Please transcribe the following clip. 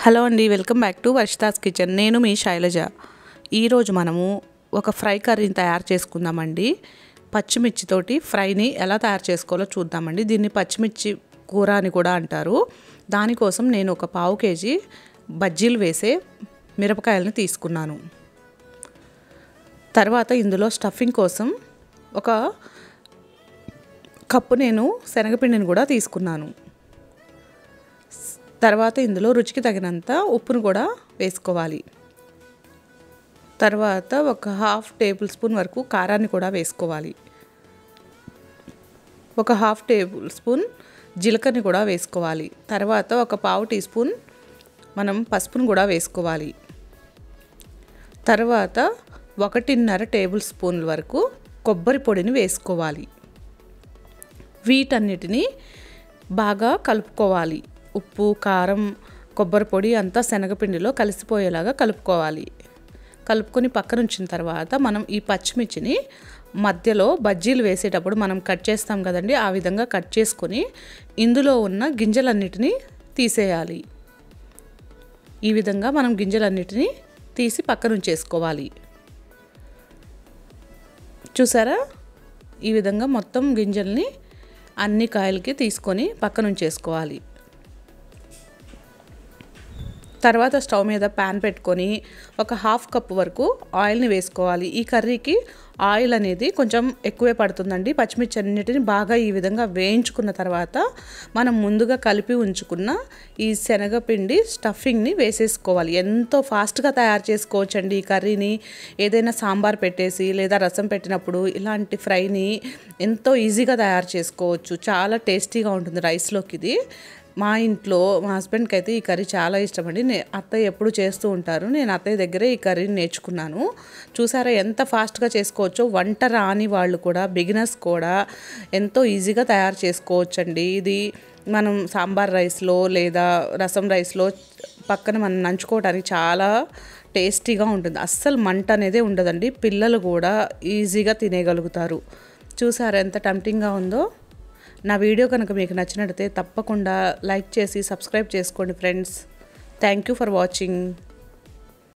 hello అండి welcome back to Varshita's kitchen నేను మీ శైలజ ఈరోజు మనము ఒక ఫ్రై కర్రీని తయారు చేసుకుందామండి పచ్చిమిర్చితోటి ఫ్రైని ఎలా తయారు చేసుకోవాలో చూద్దామండి దీన్ని పచ్చిమిర్చి కూర అని కూడా అంటారు దానికోసం నేను ఒక పావు కేజీ బజ్జీలు వేసే మిరపకాయలని తీసుకున్నాను తర్వాత ఇందులో స్టఫింగ్ కోసం ఒక కప్పు నేను శనగపిండిని కూడా తీసుకున్నాను తర్వాత ఇందులో రుచికి తగినంత ఉప్పును కూడా వేసుకోవాలి తర్వాత ఒక హాఫ్ టేబుల్ స్పూన్ వరకు కారాన్ని కూడా వేసుకోవాలి ఒక హాఫ్ టేబుల్ స్పూన్ జీలకర్రని కూడా వేసుకోవాలి తర్వాత ఒక పావు టీ స్పూన్ మనం పసుపును కూడా వేసుకోవాలి తర్వాత ఒకటిన్నర టేబుల్ స్పూన్ల వరకు కొబ్బరి పొడిని వేసుకోవాలి వీటన్నిటిని బాగా కలుపుకోవాలి ఉప్పు కారం కొబ్బరి పొడి అంతా శనగపిండిలో కలిసిపోయేలాగా కలుపుకోవాలి కలుపుకొని పక్కన ఉంచిన తర్వాత మనం ఈ పచ్చిమిర్చిని మధ్యలో బజ్జీలు వేసేటప్పుడు మనం కట్ చేస్తాం కదండి ఆ విధంగా కట్ చేసుకొని ఇందులో ఉన్న గింజలన్నిటినీ తీసేయాలి ఈ విధంగా మనం గింజలన్నిటినీ తీసి పక్కన ఉంచేసుకోవాలి చూసారా ఈ విధంగా మొత్తం గింజల్ని అన్ని కాయలకి తీసుకొని పక్కన ఉంచేసుకోవాలి తర్వాత స్టవ్ మీద ప్యాన్ పెట్టుకొని ఒక హాఫ్ కప్ వరకు ఆయిల్ని వేసుకోవాలి ఈ కర్రీకి ఆయిల్ అనేది కొంచెం ఎక్కువే పడుతుందండి పచ్చిమిర్చి అన్నిటిని బాగా ఈ విధంగా వేయించుకున్న తర్వాత మనం ముందుగా కలిపి ఉంచుకున్న ఈ శనగపిండి స్టఫింగ్ని వేసేసుకోవాలి ఎంతో ఫాస్ట్గా తయారు చేసుకోవచ్చండి ఈ కర్రీని ఏదైనా సాంబార్ పెట్టేసి లేదా రసం పెట్టినప్పుడు ఇలాంటి ఫ్రైని ఎంతో ఈజీగా తయారు చేసుకోవచ్చు చాలా టేస్టీగా ఉంటుంది రైస్లోకి ఇది మా ఇంట్లో మా హస్బెండ్కి అయితే ఈ కర్రీ చాలా ఇష్టం అండి నే అత్తయ్య ఎప్పుడు చేస్తూ ఉంటారు నేను అత్తయ్య దగ్గరే ఈ కర్రీని నేర్చుకున్నాను చూసారా ఎంత ఫాస్ట్గా చేసుకోవచ్చో వంట రాని వాళ్ళు కూడా బిగినర్స్ కూడా ఎంతో ఈజీగా తయారు చేసుకోవచ్చండి ఇది మనం సాంబార్ రైస్లో లేదా రసం రైస్లో పక్కన మనం నంచుకోవడానికి చాలా టేస్టీగా ఉంటుంది అస్సలు మంట అనేదే ఉండదండి పిల్లలు కూడా ఈజీగా తినేయగలుగుతారు చూసారా ఎంత టెంప్టింగ్గా ఉందో నా వీడియో కనుక మీకు నచ్చినట్లయితే తప్పకుండా లైక్ చేసి సబ్స్క్రైబ్ చేసుకోండి friends thank you for watching